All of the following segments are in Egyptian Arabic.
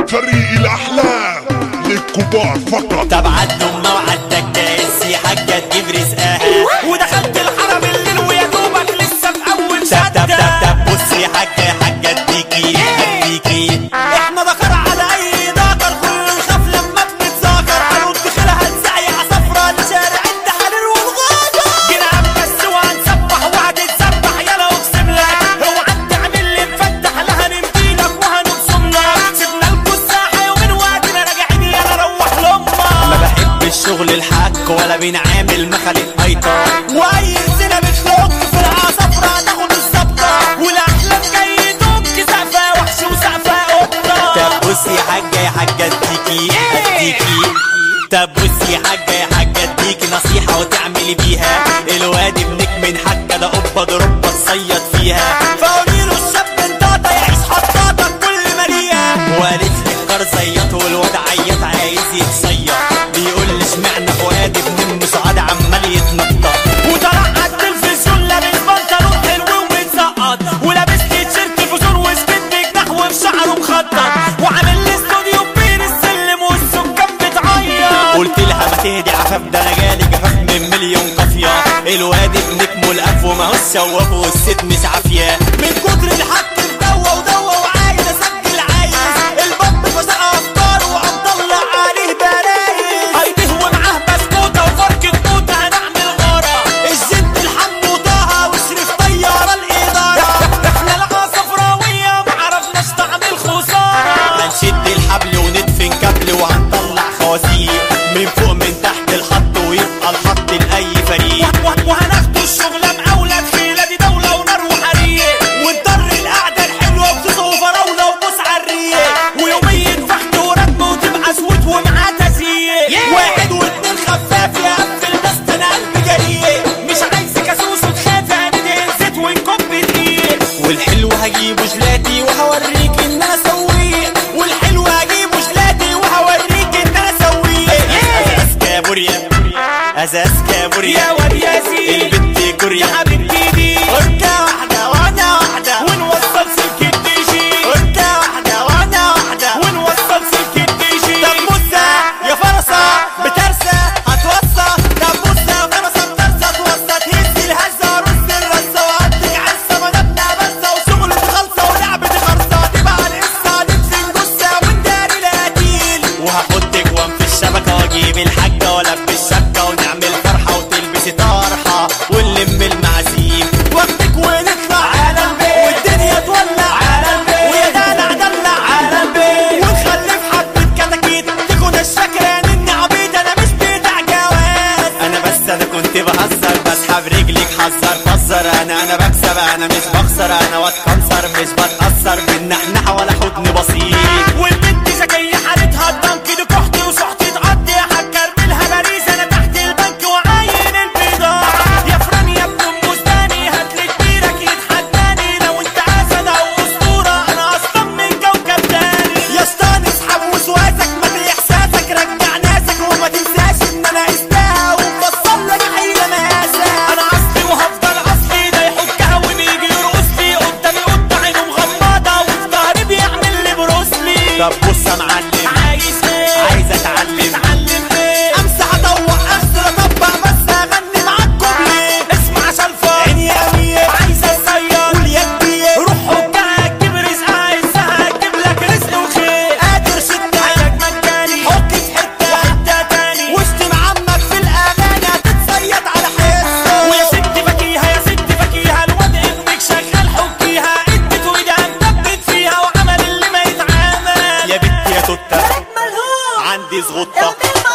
فريق الاحلام للكبار فقط تبعت له موعد تكاسي حاجة تجيب رزقها ودخلت الحرم الليل ويا دوبك لسه في اول تب تب تب شده تب بصي يا حاجة يا حاجة اديكي اديكي احنا ذكر على اي ذكر كل نخاف لما بنتذاكر هنرد خيرها نسعي عصفرة لشارع التحرير والغابة جينا عبس وهنسبح وهتتسبح يلا اقسم لك اوعى تعمل لي مفتح لا هنمديلك وهنبصم لك سيبنا لكم الساحة يومين وقتنا راجعين يلا روح ما لامك بحبش شغل الحك ولا بنعامل مخالق ايطان واي سنة بتفك في العصفرة تاخد الزبطة والاحلام جاي تبكي سقفة وحش وسقفة قطة طب بصي يا حاجة يا حاجة اديكي اديكي طب بصي يا حاجة يا حاجة اديكي نصيحة وتعملي بيها الواد ابنك من حكة ده قبة ضربة تصيد فيها فقوليله الشاب انطاطا يعيش حطاطا كل مليان وقالت لي الجار زيط والواد عيط عايز يتصيد بيقول لي اشمعنى فؤاد ابن ام سعاد عمال يتنطط وطلع على التلفزيون لابس بنطلون حلو ومتسقط ولابس تيشيرت فوزون وسكت بجناح وفي شعره مخطط وعامل لي استوديو بين السلم والسكان بتعيط قلت لها ما تهدي عفاف ده انا جالي جفاف من مليون قافية الواد ابنك ملقف وما هو السواق والست مش عافية من كتر الحق في دوا ودوا وعايز اسجل عايز البط فسق افكار وعم طلع عليه برايز هيديه ومعاه بسكوته وفركه توته هنعمل غاره الجد الحم وطه وشريف طياره الاداره احنا العصفراويه معرفناش تعمل خساره هنشد الحبل وندفن كابل وهنطلع خوازيق من فوق من تحت الخط ويبقى الخط لأي فريق و- وهناخدوا الشغلة مقاولة تخيلة دي دولة ونار وحريق ونضر القعدة الحلوة بزوز وفراولة وبوس عالريق ويومية فحت ورتم وتبقى سويت ومعاه تزييق واحد واتنين خفاف يا قفل بس انا قلبي جريء مش عايز كاسوس وتخاف هندهن زيت ونكب دقيق والحلو هجيبه جلاتي وهوريك ان انا سويق والحلو هجيبه جلاتي وهوريك ان انا سويق أزاز كابوريا أزاز كابوريا يا واد ياسين البت يا كوريا حبيبتي دي وركة واحدة وانا واحدة ونوصل سلك الديجي وركة واحدة وانا واحدة ونوصل سلك الديجي طب بصة يا فرصة بترسة هتوصى طب بصة فرصة بترسة توصى تهز الهزة رز الرصة وعدك عزة مدبنا بسة وشغل خلصة ولعبة خرصة تبقى القصة ندفن جثة ونداري القتيل وهحط جوان في الشبكة واجيب الحاجة والبس شبكة ونعمل فرحة وتلبسي طرحة ونلم المعازيم واخدك ونطلع على البيت والدنيا تولع على البيت ويا دلع دلع على البيت ونخلف حبة كتاكيت تكونش فاكرة اني عبيط انا مش بتاع جواز انا بس انا كنت بهزر بسحب رجلك حذر فزر انا انا بكسب انا مش بخسر انا واتكنسر مش بتأثر بالنحنحة ولا حضن بسيط والبنت ذكية حالتها الضنك دي كحتي وسحتي تعدي هكرملها باريس انا تحت البنك وعاين البضاعة يا فران يا ابن ام وسداني هاتلي كبيرك يتحداني لو انت اسد او اسطورة انا اصلا من كوكب تاني يا اسطان اسحب وسواسك ما احساسك رجع ناسك وما تنساش ان انا قستها ومبصل لك حيلة مقاسة انا اصلي وهفضل اصلي ده يحكها وبيجي يرقص لي قدامي قطة عينه مغمضة وفي ظهري بيعمل لي بروسلي طب بص يا معلم عايز ايه عايز اتعلم اتعلم ايه امسح اطوق اغسل اطبق بس اغني معاك كوبلي اسمع شلفة عيني امير عايز اصير قول يا كبير روح حكها تجيب رزق عايزها تجيب لك رزق وخير قادر شدة عينك مجاني حك في حتة وحتة تاني واشتم عمك في الاغاني هتتصيد على حسه ويا ست فكيها يا ست فكيها الواد ابنك شغال حكيها ادت وايدها مثبت فيها وعمل اللي ما يتعمل يا بنت يا توتة ملهوف عندي زغطة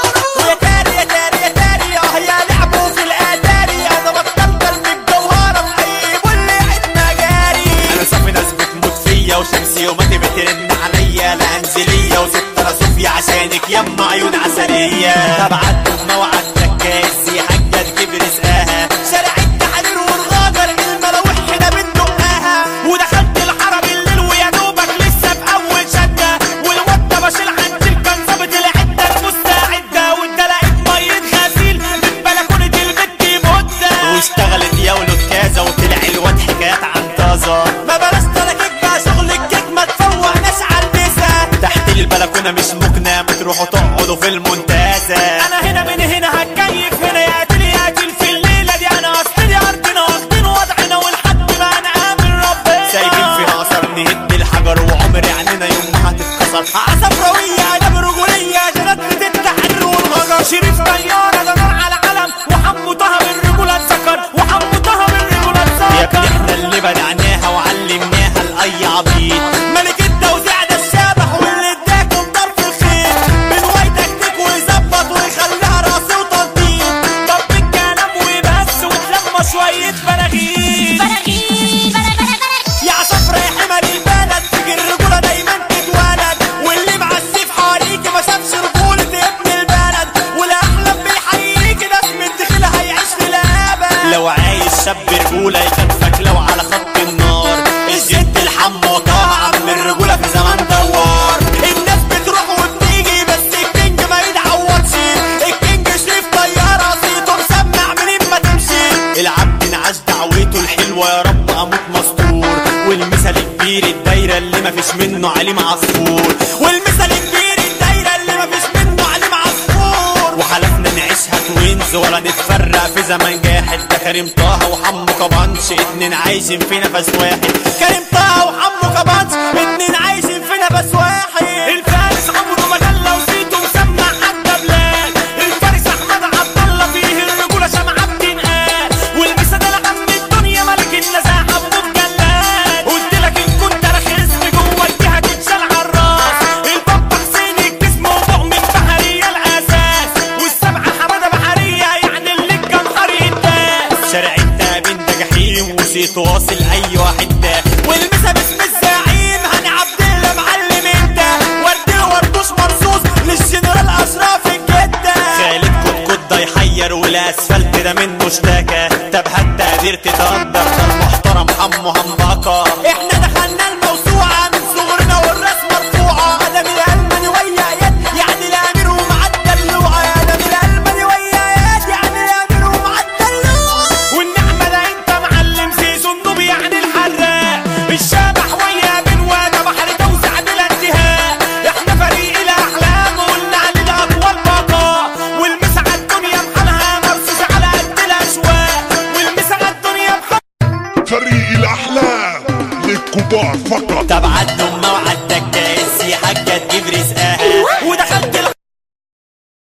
يا تاري يا تاري يا تاري اه يا لعبوا في الاتاري انا بطلت ارمي الجوهره في اي بول عدنا جاري انا صافي ناس بتموت فيا وشمسي وماتي بترن عليا لا انزلية وست انا صوفيا عشانك يما عيون عسلية تبعت موعد تكاسي حاجة تجيب رزقها شارع التحرير والغاجر الملاوح هنا بندقها ودخلت الحرم الليل ويا دوبك لسه في اول شده والواد ده بشيل عندي كان ظابط العده المستعده وانت لقيت ميه غسيل من بلكونه البت مده واشتغلت يا ولد كذا وطلع الواد حكايات عن طازة ما بلاش تركك بقى شغل الكيك ما تفوقناش على النسا تحت الباب البلكونه مش مقنع بتروحوا تقعدوا في المنتزه انا هنا من هنا هتكيف هنا يقتل يقتل في الليله دي انا اصلي ارضنا واخدين وضعنا ولحد ما نقابل ربنا سايبين فيها اثر نهد الحجر وعمر عيننا يوم ما هتتكسر عصفراوية اداب رجولية جنات التحرر والغجر شريف طيارة ده نار على علم وحمو طه بالرجولة اتذكر وحمو طه بالرجولة يا ابني اتذكر احنا اللي بدعناها وعلمناها لاي عبيط ملك التوزيع ده الشبح واللي اداكم طرف الخيط من وايد تكتيك ويظبط ويخليها راسي وتنطيط طب الكلام وبس وتلمى شوية براغيث يا عصفرة يا حمل البلد تيجي الرجولة دايما تتولد واللي معسف حواليكي ما شافش رجولة ابن البلد والأحلام بيحييكي ده اسم الدخيل هيعيش للأبد لو عايز شاب رجولة يكفك لو على خط النار الجد الحم وطه عم الرجولة في زمان دوار الناس بتروح وبتيجي بس الكينج ما يتعوضش الكينج شريف طيارة صيته مسمع منين ما تمشي العبد انعاش دعوته الحلوة يا رب اموت مستور والمثل كبير الدايرة اللي مفيش منه عليه معصفور والمثل كبير الدايرة اللي ما فيش منه عليه معصفور وحلفنا نعيشها توينز ولا نتفرق في زمن جاحد ده كريم طه وحمو كبانش اتنين عايشين في نفس واحد كريم طه وحمو كبانش اتنين عايشين في نفس واحد الفارس عمرو مجلة وصيته مسمع حتى بلاد الفارس احمد عبد الله فيه الرجولة شمعة بتنقال والمسا ده لعم الدنيا ملك النزاهة ابو مجلات قلت لك ان كنت رخيص جوه الجهة تتشال على الراس البابا حسين الجسم ومؤمن بحرية الاساس والسبعة حمادة بحرية يعني اللي كان حرية شارع التابين ده جحيم وصيته واصل اي واحد ده والمسا باسم الزعيم هاني عبد الله معلم انت ورد وردوش مرصوص للجنرال اشرف الجده خالد كتكوت ده يحير والاسفلت ده منه اشتكى طب حتى قدرت تقدر ده المحترم حمو همبكه احنا دخلنا الم